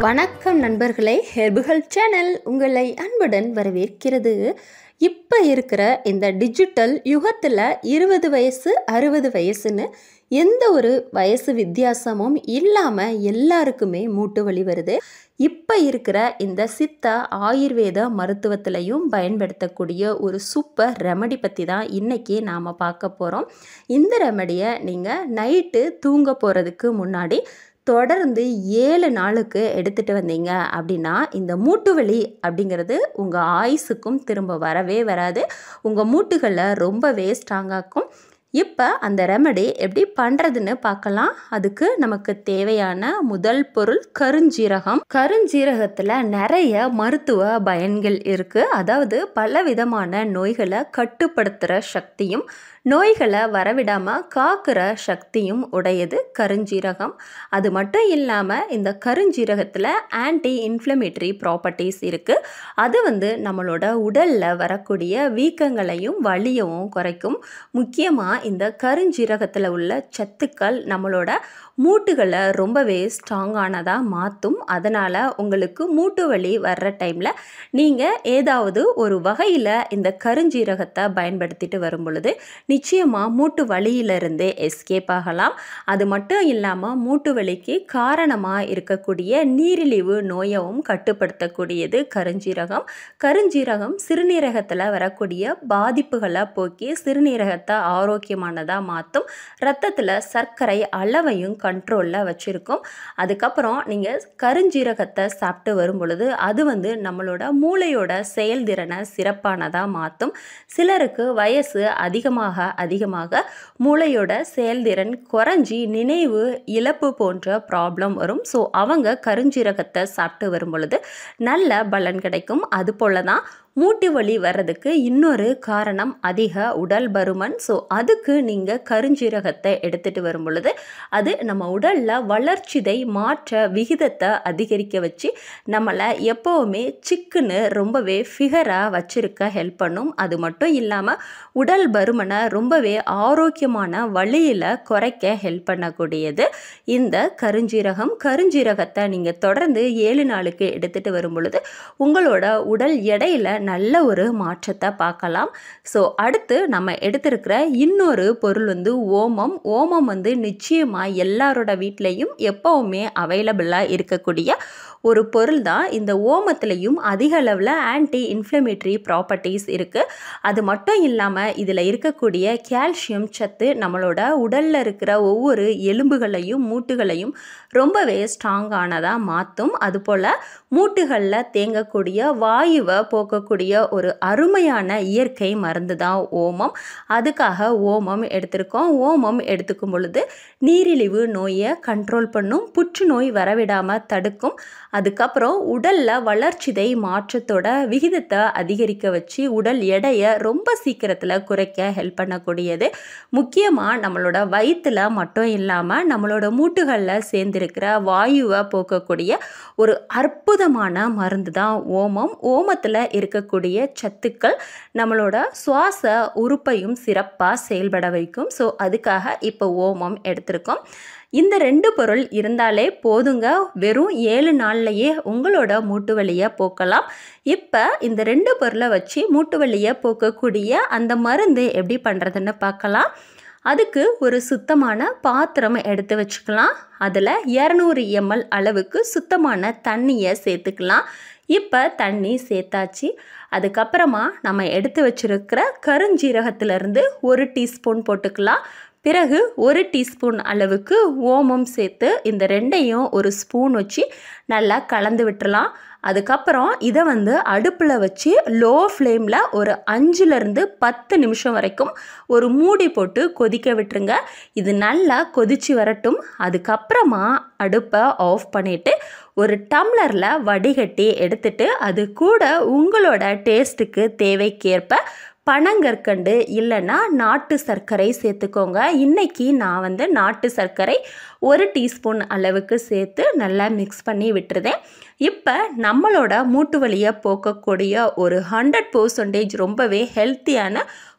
வணக்கம் நண்பர்களே ஹெர்புகள் சேனல் உங்களை அன்புடன் வரவேற்கிறது இப்போ இருக்கிற இந்த டிஜிட்டல் யுகத்தில் இருபது வயசு அறுபது வயசுன்னு எந்த ஒரு வயசு வித்தியாசமும் இல்லாமல் எல்லாருக்குமே மூட்டு வலி வருது இப்போ இருக்கிற இந்த சித்த ஆயுர்வேத மருத்துவத்திலையும் பயன்படுத்தக்கூடிய ஒரு சூப்பர் ரெமடி பற்றி தான் இன்றைக்கி நாம் பார்க்க போகிறோம் இந்த ரெமடியை நீங்கள் நைட்டு தூங்க போகிறதுக்கு முன்னாடி தொடர்ந்து ஏழு நாளுக்கு எடுத்துகிட்டு வந்தீங்க அப்படின்னா இந்த மூட்டு வலி அப்படிங்கிறது உங்கள் ஆயுசுக்கும் திரும்ப வரவே வராது உங்கள் மூட்டுகளை ரொம்பவே ஸ்ட்ராங்காக்கும் இப்போ அந்த ரெமடி எப்படி பண்ணுறதுன்னு பார்க்கலாம் அதுக்கு நமக்கு தேவையான முதல் பொருள் கருஞ்சீரகம் கருஞ்சீரகத்தில் நிறைய மருத்துவ பயன்கள் இருக்குது அதாவது பல விதமான நோய்களை கட்டுப்படுத்துகிற சக்தியும் நோய்களை வரவிடாமல் காக்கிற சக்தியும் உடையது கருஞ்சீரகம் அது மட்டும் இல்லாமல் இந்த கருஞ்சீரகத்தில் ஆன்டி இன்ஃப்ளமேட்டரி ப்ராப்பர்ட்டிஸ் இருக்குது அது வந்து நம்மளோட உடலில் வரக்கூடிய வீக்கங்களையும் வலியவும் குறைக்கும் முக்கியமாக இந்த கருஞ்சீரகத்தில் உள்ள சத்துக்கள் நம்மளோட மூட்டுகளை ரொம்பவே ஸ்ட்ராங்கானதாக மாற்றும் அதனால் உங்களுக்கு மூட்டு வலி வர்ற டைமில் நீங்கள் ஏதாவது ஒரு வகையில் இந்த கருஞ்சீரகத்தை பயன்படுத்திட்டு வரும் பொழுது நிச்சயமாக மூட்டு வலியிலிருந்து எஸ்கேப் ஆகலாம் அது மட்டும் இல்லாமல் மூட்டு வலிக்கு காரணமாக இருக்கக்கூடிய நீரிழிவு நோயவும் கட்டுப்படுத்தக்கூடியது கருஞ்சீரகம் கருஞ்சீரகம் சிறுநீரகத்தில் வரக்கூடிய பாதிப்புகளை போக்கி சிறுநீரகத்தை ஆரோக்கியமானதாக மாற்றும் ரத்தத்தில் சர்க்கரை அளவையும் கண்ட்ரோலில் வச்சுருக்கும் அதுக்கப்புறம் நீங்கள் கருஞ்சீரகத்தை சாப்பிட்டு வரும் பொழுது அது வந்து நம்மளோட மூளையோட செயல்திறனை சிறப்பானதாக மாற்றும் சிலருக்கு வயசு அதிகமாக அதிகமாக மூளையோட செயல்திறன் குறைஞ்சி நினைவு இழப்பு போன்ற ப்ராப்ளம் வரும் ஸோ அவங்க கருஞ்சீரகத்தை சாப்பிட்டு வரும் பொழுது நல்ல பலன் கிடைக்கும் அது போல தான் மூட்டு வலி வர்றதுக்கு இன்னொரு காரணம் அதிக உடல் பருமன் ஸோ அதுக்கு நீங்கள் கருஞ்சீரகத்தை எடுத்துகிட்டு வரும் பொழுது அது நம்ம உடலில் வளர்ச்சிதை மாற்ற விகிதத்தை அதிகரிக்க வச்சு நம்மளை எப்போவுமே சிக்குன்னு ரொம்பவே ஃபிகராக வச்சுருக்க ஹெல்ப் பண்ணும் அது மட்டும் இல்லாமல் உடல் பருமனை ரொம்பவே ஆரோக்கியமான வழியில் குறைக்க ஹெல்ப் பண்ணக்கூடியது இந்த கருஞ்சீரகம் கருஞ்சீரகத்தை நீங்கள் தொடர்ந்து ஏழு நாளுக்கு எடுத்துகிட்டு வரும் பொழுது உங்களோட உடல் எடையில் நல்ல ஒரு மாற்றத்தை பார்க்கலாம் ஸோ அடுத்து நம்ம எடுத்திருக்கிற இன்னொரு பொருள் வந்து ஓமம் ஓமம் வந்து நிச்சயமாக எல்லாரோட வீட்லேயும் எப்போவுமே அவைலபிளாக இருக்கக்கூடிய ஒரு பொருள் தான் இந்த ஓமத்துலேயும் அதிக அளவில் ஆன்டி இன்ஃப்ளமேட்டரி ப்ராப்பர்ட்டிஸ் இருக்குது அது மட்டும் இல்லாமல் இதில் இருக்கக்கூடிய கால்சியம் சத்து நம்மளோட உடலில் இருக்கிற ஒவ்வொரு எலும்புகளையும் மூட்டுகளையும் ரொம்பவே ஸ்ட்ராங்கானதாக மாற்றும் அதுபோல் மூட்டுகளில் தேங்கக்கூடிய வாயுவை போக்கக்கூடிய ஒரு அருமையான இயற்கை மருந்து தான் ஓமம் அதுக்காக ஓமம் எடுத்திருக்கோம் ஓமம் எடுத்துக்கும் பொழுது நீரிழிவு நோயை கண்ட்ரோல் பண்ணும் புற்றுநோய் வரவிடாமல் தடுக்கும் அதுக்கப்புறம் உடலில் வளர்ச்சிதை மாற்றத்தோட விகிதத்தை அதிகரிக்க வச்சு உடல் எடையை ரொம்ப சீக்கிரத்தில் குறைக்க ஹெல்ப் பண்ணக்கூடியது முக்கியமாக நம்மளோட வயிற்றில் மட்டும் இல்லாமல் நம்மளோட மூட்டுகளில் சேர்ந்திருக்கிற வாயுவை போக்கக்கூடிய ஒரு அற்புதமான மருந்து தான் ஓமம் ஓமத்தில் இருக்கக்கூடிய சத்துக்கள் நம்மளோட சுவாச உறுப்பையும் சிறப்பாக செயல்பட வைக்கும் ஸோ அதுக்காக இப்போ ஓமம் எடுத்திருக்கோம் இந்த ரெண்டு பொருள் இருந்தாலே போதுங்க வெறும் ஏழு நாள்லையே உங்களோட மூட்டு வலியை போக்கலாம் இப்போ இந்த ரெண்டு பொருளை வச்சு மூட்டு வலியை போக்கக்கூடிய அந்த மருந்து எப்படி பண்ணுறதுன்னு பார்க்கலாம் அதுக்கு ஒரு சுத்தமான பாத்திரம் எடுத்து வச்சுக்கலாம் அதில் இரநூறு எம்எல் அளவுக்கு சுத்தமான தண்ணியை சேர்த்துக்கலாம் இப்போ தண்ணி சேர்த்தாச்சு அதுக்கப்புறமா நம்ம எடுத்து வச்சுருக்கிற கருஞ்சீரகத்திலேருந்து ஒரு டீஸ்பூன் போட்டுக்கலாம் பிறகு ஒரு டீஸ்பூன் அளவுக்கு ஓமம் சேர்த்து இந்த ரெண்டையும் ஒரு ஸ்பூன் வச்சு நல்லா கலந்து விட்டுறலாம் அதுக்கப்புறம் இதை வந்து அடுப்பில் வச்சு லோ ஃப்ளேமில் ஒரு அஞ்சுலேருந்து பத்து நிமிஷம் வரைக்கும் ஒரு மூடி போட்டு கொதிக்க விட்டுருங்க இது நல்லா கொதித்து வரட்டும் அதுக்கப்புறமா அடுப்பை ஆஃப் பண்ணிவிட்டு ஒரு டம்ளரில் வடிகட்டி எடுத்துட்டு அது கூட உங்களோட டேஸ்ட்டுக்கு தேவைக்கேற்ப பனங்கற்கண்டு இல்லைன்னா நாட்டு சர்க்கரை சேர்த்துக்கோங்க இன்றைக்கி நான் வந்து நாட்டு சர்க்கரை ஒரு டீஸ்பூன் அளவுக்கு சேர்த்து நல்லா மிக்ஸ் பண்ணி விட்டுருதேன் இப்போ நம்மளோட மூட்டு வலியை போக்கக்கூடிய ஒரு ஹண்ட்ரட் பர்சன்டேஜ் ரொம்பவே ஹெல்த்தியான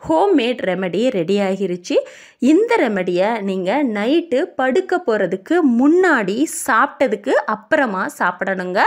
ஹோம்மேட் ரெமெடி ரெடி ஆகிருச்சு இந்த ரெமெடியை நீங்கள் நைட்டு படுக்க போகிறதுக்கு முன்னாடி சாப்பிட்டதுக்கு அப்புறமா சாப்பிடணுங்க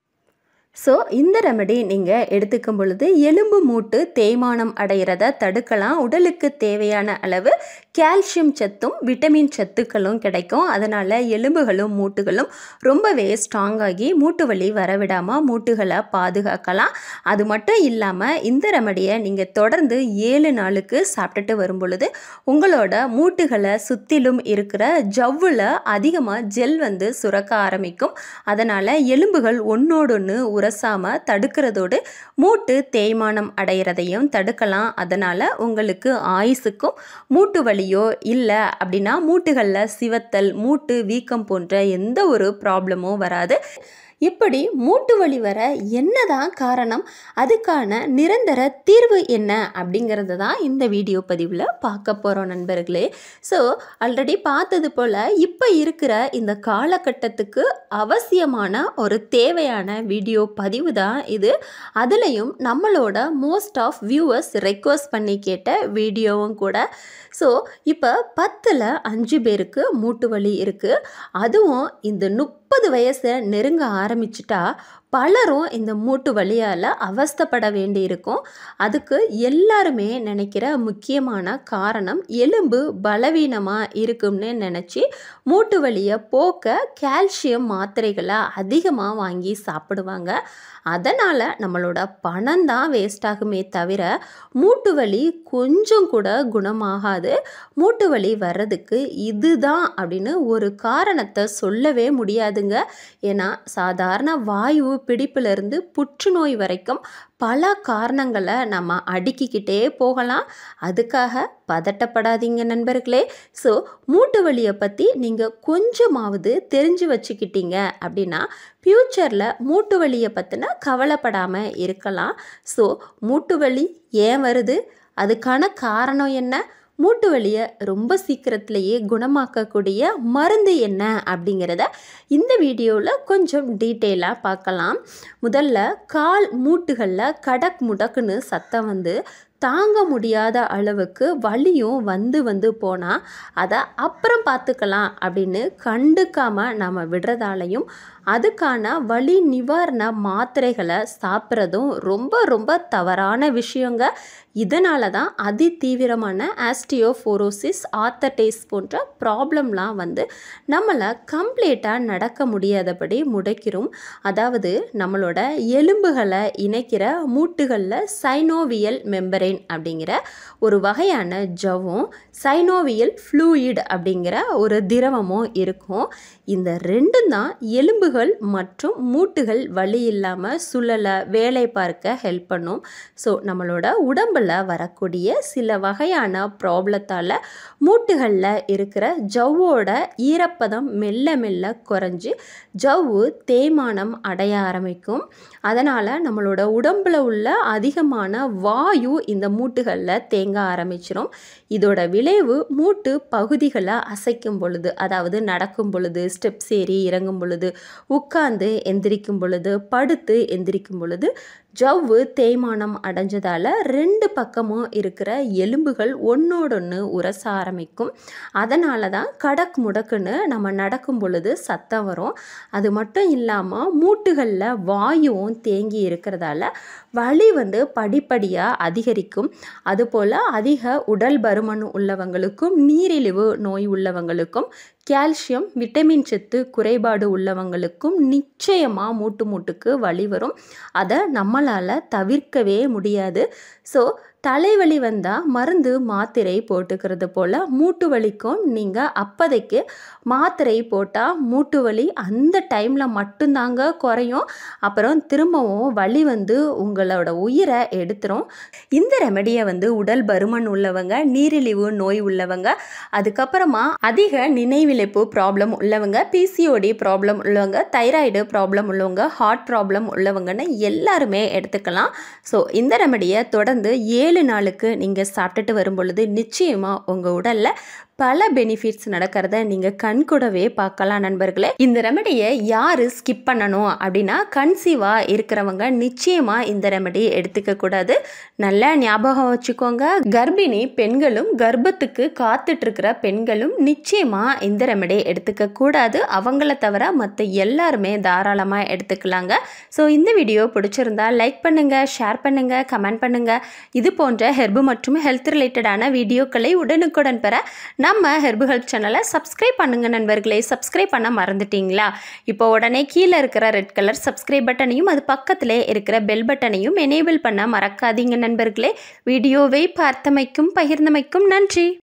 ஸோ இந்த ரெமெடி நீங்கள் எடுத்துக்கும் பொழுது எலும்பு மூட்டு தேய்மானம் அடைகிறத தடுக்கலாம் உடலுக்கு தேவையான அளவு கால்சியம் சத்தும் விட்டமின் சத்துக்களும் கிடைக்கும் அதனால் எலும்புகளும் மூட்டுகளும் ரொம்பவே ஸ்ட்ராங்காகி மூட்டு வலி வரவிடாமல் மூட்டுகளை பாதுகாக்கலாம் அது மட்டும் இல்லாமல் இந்த ரெமடியை நீங்கள் தொடர்ந்து ஏழு நாளுக்கு சாப்பிட்டுட்டு வரும் பொழுது உங்களோட மூட்டுகளை சுற்றிலும் இருக்கிற ஜவ்வில் அதிகமாக ஜெல் வந்து சுரக்க ஆரம்பிக்கும் அதனால் எலும்புகள் ஒன்றோடொன்று உரசாமல் தடுக்கிறதோடு மூட்டு தேய்மானம் அடைகிறதையும் தடுக்கலாம் அதனால் உங்களுக்கு ஆயுசுக்கும் மூட்டு வலியோ இல்லை அப்படின்னா மூட்டுகளில் சிவத்தல் மூட்டு வீக்கம் போன்ற எந்த ஒரு ப்ராப்ளமும் வராது இப்படி மூட்டு வலி வர என்னதான் காரணம் அதுக்கான நிரந்தர தீர்வு என்ன அப்படிங்கிறது தான் இந்த வீடியோ பதிவில் பார்க்க போகிறோம் நண்பர்களே ஸோ ஆல்ரெடி பார்த்தது போல் இப்போ இருக்கிற இந்த காலகட்டத்துக்கு அவசியமான ஒரு தேவையான வீடியோ பதிவு தான் இது அதுலேயும் நம்மளோட மோஸ்ட் ஆஃப் வியூவர்ஸ் ரெக்வஸ்ட் பண்ணி கேட்ட வீடியோவும் கூட ஸோ இப்போ பத்தில் அஞ்சு பேருக்கு மூட்டு வலி இருக்குது அதுவும் இந்த முப்பது வயசை நெருங்க ஆரம்பிச்சிட்டா பலரும் இந்த மூட்டு வலியால் அவஸ்தப்பட வேண்டியிருக்கும் அதுக்கு எல்லாருமே நினைக்கிற முக்கியமான காரணம் எலும்பு பலவீனமாக இருக்கும்னு நினச்சி மூட்டு வலியை போக்க கால்சியம் மாத்திரைகளை அதிகமாக வாங்கி சாப்பிடுவாங்க அதனால் நம்மளோட பணம் தான் வேஸ்ட் ஆகுமே தவிர மூட்டு வலி கொஞ்சம் கூட குணமாகாது மூட்டு வலி வர்றதுக்கு இதுதான் அப்படின்னு ஒரு காரணத்தை சொல்லவே முடியாதுங்க ஏன்னா சாதாரண வாயு பிடிப்பிலிருந்து புற்றுநோய் வரைக்கும் பல காரணங்களை நம்ம அடுக்கிக்கிட்டே போகலாம் அதுக்காக பதட்டப்படாதீங்க நண்பர்களே ஸோ மூட்டு வலியை பற்றி நீங்கள் கொஞ்சமாவது தெரிஞ்சு வச்சுக்கிட்டீங்க அப்படின்னா ஃப்யூச்சரில் மூட்டு வலியை பற்றின கவலைப்படாமல் இருக்கலாம் ஸோ மூட்டு வலி ஏன் வருது அதுக்கான காரணம் என்ன மூட்டு வலியை ரொம்ப சீக்கிரத்திலேயே குணமாக்கக்கூடிய மருந்து என்ன அப்படிங்கிறத இந்த வீடியோவில் கொஞ்சம் டீட்டெயிலாக பார்க்கலாம் முதல்ல கால் மூட்டுகளில் கடக் முடக்குன்னு சத்தம் வந்து தாங்க முடியாத அளவுக்கு வலியும் வந்து வந்து போனால் அதை அப்புறம் பார்த்துக்கலாம் அப்படின்னு கண்டுக்காமல் நம்ம விடுறதாலையும் அதுக்கான வலி நிவாரண மாத்திரைகளை சாப்பிட்றதும் ரொம்ப ரொம்ப தவறான விஷயங்க இதனால தான் அதி தீவிரமான ஆஸ்டியோஃபோரோசிஸ் ஆத்தடைஸ் போன்ற ப்ராப்ளம்லாம் வந்து நம்மளை கம்ப்ளீட்டாக நடக்க முடியாதபடி முடைக்கிறோம் அதாவது நம்மளோட எலும்புகளை இணைக்கிற மூட்டுகளில் சைனோவியல் மெம்பரேன் அப்படிங்கிற ஒரு வகையான ஜவ்வும் சைனோவியல் ஃப்ளூயிட் அப்படிங்கிற ஒரு திரவமும் இருக்கும் இந்த ரெண்டும் தான் எலும்புகள் மற்றும் மூட்டுகள் வலி இல்லாமல் சுழலை வேலை பார்க்க ஹெல்ப் பண்ணும் ஸோ நம்மளோட உடம்பில் வரக்கூடிய சில வகையான ப்ராப்ளத்தால் மூட்டுகளில் இருக்கிற ஜவ்வோட ஈரப்பதம் மெல்ல மெல்ல குறைஞ்சி ஜவ்வு தேய்மானம் அடைய ஆரம்பிக்கும் அதனால் நம்மளோட உடம்பில் உள்ள அதிகமான வாயு இந்த மூட்டுகளில் தேங்க ஆரம்பிச்சிடும் இதோட விளைவு மூட்டு பகுதிகளை அசைக்கும் பொழுது அதாவது நடக்கும் பொழுது ஸ்டெப்ஸ் ஏறி இறங்கும் பொழுது உட்கார்ந்து எந்திரிக்கும் பொழுது படுத்து எந்திரிக்கும் பொழுது ஜவ்வு தேய்மானம் அடைஞ்சதால் ரெண்டு பக்கமும் இருக்கிற எலும்புகள் ஒன்றோடொன்று உரச ஆரம்பிக்கும் அதனால தான் கடக் முடக்குன்னு நம்ம நடக்கும் பொழுது சத்தம் வரும் அது மட்டும் இல்லாமல் மூட்டுகளில் வாயுவும் தேங்கி இருக்கிறதால வலி வந்து படிப்படியாக அதிகரிக்கும் அதுபோல் அதிக உடல் பருமன் உள்ளவங்களுக்கும் நீரிழிவு நோய் உள்ளவங்களுக்கும் கால்சியம் விட்டமின் சத்து குறைபாடு உள்ளவங்களுக்கும் நிச்சயமாக மூட்டு மூட்டுக்கு வலி வரும் அதை நம்மளால் தவிர்க்கவே முடியாது ஸோ தலைவலி வந்தால் மருந்து மாத்திரை போட்டுக்கிறது போல் மூட்டு வலிக்கும் நீங்கள் அப்போதைக்கு மாத்திரை போட்டால் மூட்டு வலி அந்த டைமில் மட்டும்தாங்க குறையும் அப்புறம் திரும்பவும் வலி வந்து உங்களோட உயிரை எடுத்துரும் இந்த ரெமெடியை வந்து உடல் பருமன் உள்ளவங்க நீரிழிவு நோய் உள்ளவங்க அதுக்கப்புறமா அதிக நினைவிழப்பு ப்ராப்ளம் உள்ளவங்க பிசிஓடி ப்ராப்ளம் உள்ளவங்க தைராய்டு ப்ராப்ளம் உள்ளவங்க ஹார்ட் ப்ராப்ளம் உள்ளவங்கன்னு எல்லாருமே எடுத்துக்கலாம் ஸோ இந்த ரெமெடியை தொடர்ந்து ஏழு நாளுக்கு நீங்கள் சாப்பிட்டுட்டு வரும் பொழுது நிச்சயமாக உங்கள் உடலில் பல பெனிஃபிட்ஸ் நடக்கிறத நீங்கள் கண் கூடவே பார்க்கலாம் நண்பர்களே இந்த ரெமடியை யார் ஸ்கிப் பண்ணணும் அப்படின்னா கன்சீவாக இருக்கிறவங்க நிச்சயமாக இந்த ரெமடி எடுத்துக்க கூடாது நல்லா ஞாபகம் வச்சுக்கோங்க கர்ப்பிணி பெண்களும் கர்ப்பத்துக்கு காத்துட்டு இருக்கிற பெண்களும் நிச்சயமாக இந்த ரெமடி எடுத்துக்க கூடாது அவங்கள தவிர மற்ற எல்லாருமே தாராளமாக எடுத்துக்கலாங்க ஸோ இந்த வீடியோ பிடிச்சிருந்தா லைக் பண்ணுங்கள் ஷேர் பண்ணுங்கள் கமெண்ட் பண்ணுங்கள் இது போன்ற ஹெர்பு மற்றும் ஹெல்த் ரிலேட்டடான வீடியோக்களை உடனுக்குடன் பெற நம்ம ஹெர்பு ஹெல்த் சேனலை சப்ஸ்கிரைப் பண்ணுங்க நண்பர்களே சப்ஸ்கிரைப் பண்ண மறந்துட்டீங்களா இப்போ உடனே கீழே இருக்கிற ரெட் கலர் சப்ஸ்கிரைப் பட்டனையும் அது பக்கத்திலே இருக்கிற பெல் பட்டனையும் எனேபிள் பண்ண மறக்காதீங்க நண்பர்களே வீடியோவை பார்த்தமைக்கும் பகிர்ந்தமைக்கும் நன்றி